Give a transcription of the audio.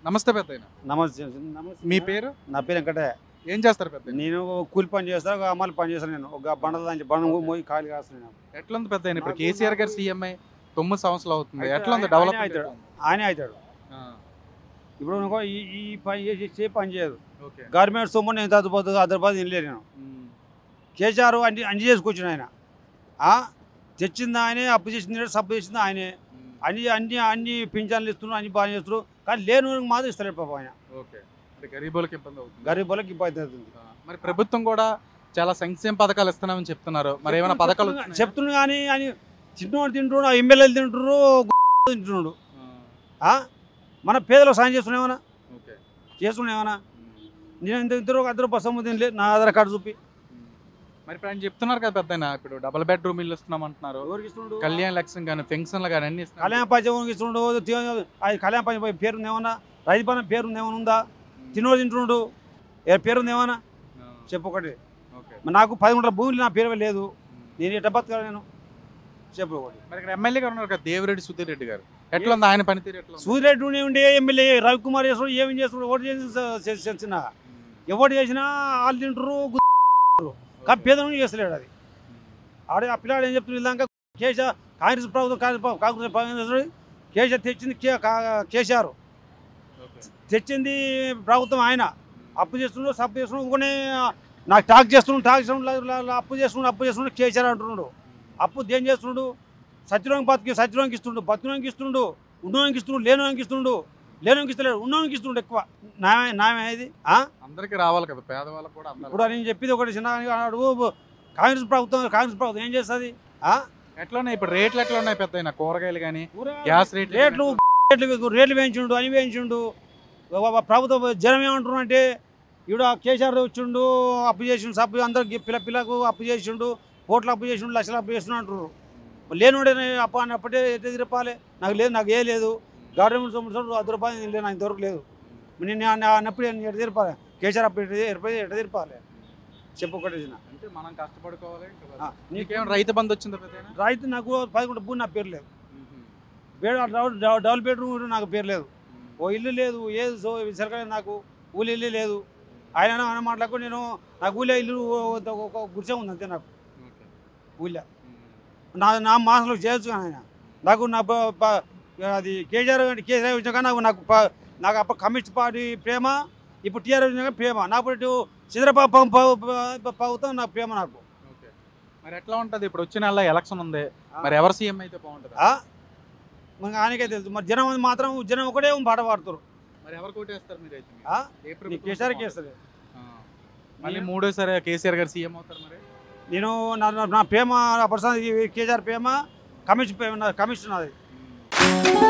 నమస్తే పెద్ద నమస్తే నమస్తే మీ పేరు నా పేరు వెంకటే ఏం చేస్తారు పెద్ద నేను కూలి పని చేస్తాను ఒక అమ్మాయి పని చేస్తాను నేను ఒక బండల దాంట్లో బండ మోయి ఖాళీ కాస్తాను నేను ఎట్లా ఉంది పెద్ద ఇప్పుడు నాకు కేసీఆర్ గారు సీఎంఐ తొమ్మిది సంవత్సరాలు అవుతుంది అయితే ఎట్లా ఉంది ఆయన- డెవలప్మెంట్ ఆయనే ఎట్లా ఉంది? ఆయనే అవుతాడు ఆ, ఇప్పుడు అనుకో ఈ ఈ పని చేసి చే పని చేయదు ఓకే గవర్నమెంట్ సొమ్ము నేను చదువుపోతుంది హైదరాబాద్ తినలేను నేను ఉమ్, కేసీఆర్ అన్ని అన్ని చేసుకొచ్చిన ఆయన ఆ? తెచ్చింది ఆయనే అప్పు చేసింది సబ్బు చేసింది ఆయనే ఉమ్, అన్ని అన్ని అన్ని పింఛన్లు ఇస్తున్నారు అన్ని బాగా చేస్తున్నారు కానీ లేని వాళ్ళకి మాత్రం ఇస్తలేడు పాపం ఆయన ఓకే అంటే గరీబులకు ఇబ్బంది అవుతుంది గరీబ్ వాళ్ళకి ఇబ్బంది అవుతుంది ఆ, మరి ప్రభుత్వం కూడా చాలా సంక్షేమ పథకాలు ఇస్తున్నామని చెప్తున్నారు మరి ఏమైనా పథకాలు వచ్చినాయా? చెప్తున్నాడు కానీ అని చిన్నవాడు తింటున్నాడు ఎమ్మెల్యేలు తింటున్నారు తింటున్నాడు ఆ, ఆ? మన పేదలకు సాయం చేస్తున్నామన్నా ఓకే చేస్తున్నామన్నా ఉమ్, నేను ఇంత ఇద్దరు ఒక ఇద్దరు బస్సు తినలే నా ఆధార్ కార్డు చూపి ఉమ్. మరి ఇప్పుడు ఆయన చెప్తున్నారు కదా పెద్ద ఇప్పుడు డబుల్ బెడ్రూమ్ ఇల్లు ఇస్తున్నాం అంటున్నారు ఎవరికి ఇస్తున్నాడు కళ్యాణ లక్ష్యం కానీ పెన్షన్లు కానీ అన్ని ఇస్తున్నారు. కళ్యాణ పంచం ఇస్తున్నాడు తి- అది కళ్యాణ పంచం పేరు ఉంది ఏమన్నా రైతు పని పేరు ఉంది ఏమైనా ఉందా ఉమ్, తినోడు తింటున్నాడు ఏ పేరు ఉంది ఏమన్నా ఆ, చెప్పు ఒకటి ఓకే మరి నాకు పది గుంటల భూమి నా పేరు లేదు ఉమ్. నేను ఎట్ట బతకాలి నేను చెప్పు ఒకటి మరి ఇక్కడ ఎమ్మెల్యే గారు ఉన్నారు కదా దేవిరెడ్డి సుధీర్ రెడ్డి గారు ఎట్లా ఉంది ఆయన పనితీరు ఎట్లా ఉంది? సూర్యరెడ్డి ఉండే ఎమ్మెల్యే రవికుమార్ చేస్తున్నాడు ఏమేం చేస్తున్నాడు ఓటు చేసి చేసిన ఉమ్, ఎవరు చేసినా వాళ్ళు తింటారు గుర్రు కానీ పేదలను చేస్తలేడు అది ఆడే ఆ పిల్లాడు ఏం చెప్తున్నారు ఇలాగా కేస కాంగ్రెస్ ప్రభుత్వం కాంగ్రెస్ ప్రభుత్వం, కాంగ్రెస్ ప్రభుత్వం కేసీఆర్ తెచ్చింది కే- కా- కేసీఆర్ ఓకే. తెచ్చింది ప్రభుత్వం ఆయన అప్పు చేస్తున్నాడు సప్పు చేస్తున్నాడు ఇంకొనే నాకు టాక్ చేస్తున్నాడు టాక్ చేస్తున్నాడు అప్పు చేస్తున్నాడు అప్పు చేస్తున్నాడు కేసీఆర్ అంటున్నాడు అప్పు దేం చేస్తున్నాడు సత్యలోకి బతికి సత్యలోకి ఇస్తుండు బతికిలోకి ఇస్తుండు ఉన్నోనికి ఇస్తుండు లేనోనికి ఇస్తుండు లేనోనికి ఇస్తలేడు ఉన్నోనికి ఇస్తుండు ఎక్కువ న్యాయం న్యాయం ఇది ఆ? అందరికి రావాలి కదా పేదవాళ్ళకి కూడా అందాలి ఇప్పుడు నేను చెప్పింది ఒకటి చిన్న అడుగు కాంగ్రెస్ ప్రభుత్వం కాంగ్రెస్ ప్రభుత్వం ఏం చేస్తుంది ఎట్లా ఉన్నాయి ఇప్పుడు రేట్లు ఎట్లా ఉన్నాయి పెద్ద కూరగాయలు కానీ గ్యాస్ రేట్లు రేట్లు రేట్లు రేట్లు పెంచిండు అని పెంచిండు వ- వ- ప్రభుత్వం జనం ఏమంటున్నారు అంటే ఈడు కేసీఆర్ వచ్చిండు అప్పు చేసిండు సబ్బు అందరికి పిల్ల పిల్లకు అప్పు చేసిండు కోట్లు అప్పు చేసిండు లక్షలు అప్పు చేసిండు అంటారు లేనుడే అప్పు అన్నప్పుడే ఎట్లా తిరపాలి నాకు లేదు నాకు ఏ లేదు గవర్నమెంట్ సొమ్ము అది రూపాయలు నేను లేదు నాకు ఇంతవరకు లేదు నేను అన్న- అన్నప్పుడు నేను ఎట్ట తిరపాలి కేసీఆర్ అప్పు ఎట్ట ఎట్ట ఎట్ట తిరపాలి చెప్పు ఒకటి చిన్న అంటే మనం కష్టపడుకోవాలి ఇంకా ఆ, నీకేం నీకేం రైతు బంధు వచ్చిందా పెద్ద రైతు నాకు పదకొండు భూమి నా పేరు లేదు బేడ డబుల్ డబుల్- డబుల్ బెడ్రూమ్ కూడా నాకు పేరు లేదు ఓ ఇల్లు లేదు ఏది సో సరికలేదు నాకు ఊళ్ళో ఇల్లు లేదు ఆయన అన్న మాటలకు నేను నాకు ఊళ్ళో ఇల్లు ఒక ఒక గుడిసె ఉంది అంతే నాకు ఊళ్ళో నా నా మాసంలో చేయొచ్చు కానీ ఆయన నాకు నా ప- ప- అది కేజీఆర్ అంటే కేసీఆర్ వచ్చినాక నాకు నాకు ప- నాకు అప్ప కమ్యూనిస్ట్ పార్టీ ప్రేమ ఇప్పుడు టీఆర్ వచ్చినాక ప్రేమ నాకు ఇటు చంద్రబాబు ప్రభుత్వం నాకు ప్రేమ నాకు ఓకే మరి ఎట్లా ఉంటది ఇప్పుడు వచ్చిన నెల ఎలక్షన్ ఉంది మరి ఎవరు సీఎం అయితే బాగుంటుంది ఆ? మనకి ఆయనకే తెలుసు మరి జనం మాత్రం జనం ఒకటే పాట పాడుతారు మరి ఎవరు కోటేస్తారు మీరు అయితే ఆ? ఏ నీ ప్రభుత్వం కేసీఆర్కి బాగుంటుంది? వేస్తుంది ఆ. మళ్ళీ మూడోసారి కేసీఆర్ గారు సీఎం అవుతారు మరి నేను నా నా- నా ప్రేమ నా పర్సనల్ కేజీఆర్ ప్రేమ కమిషన్ ప్రేమ నా కమిషన్ అది ఉమ్.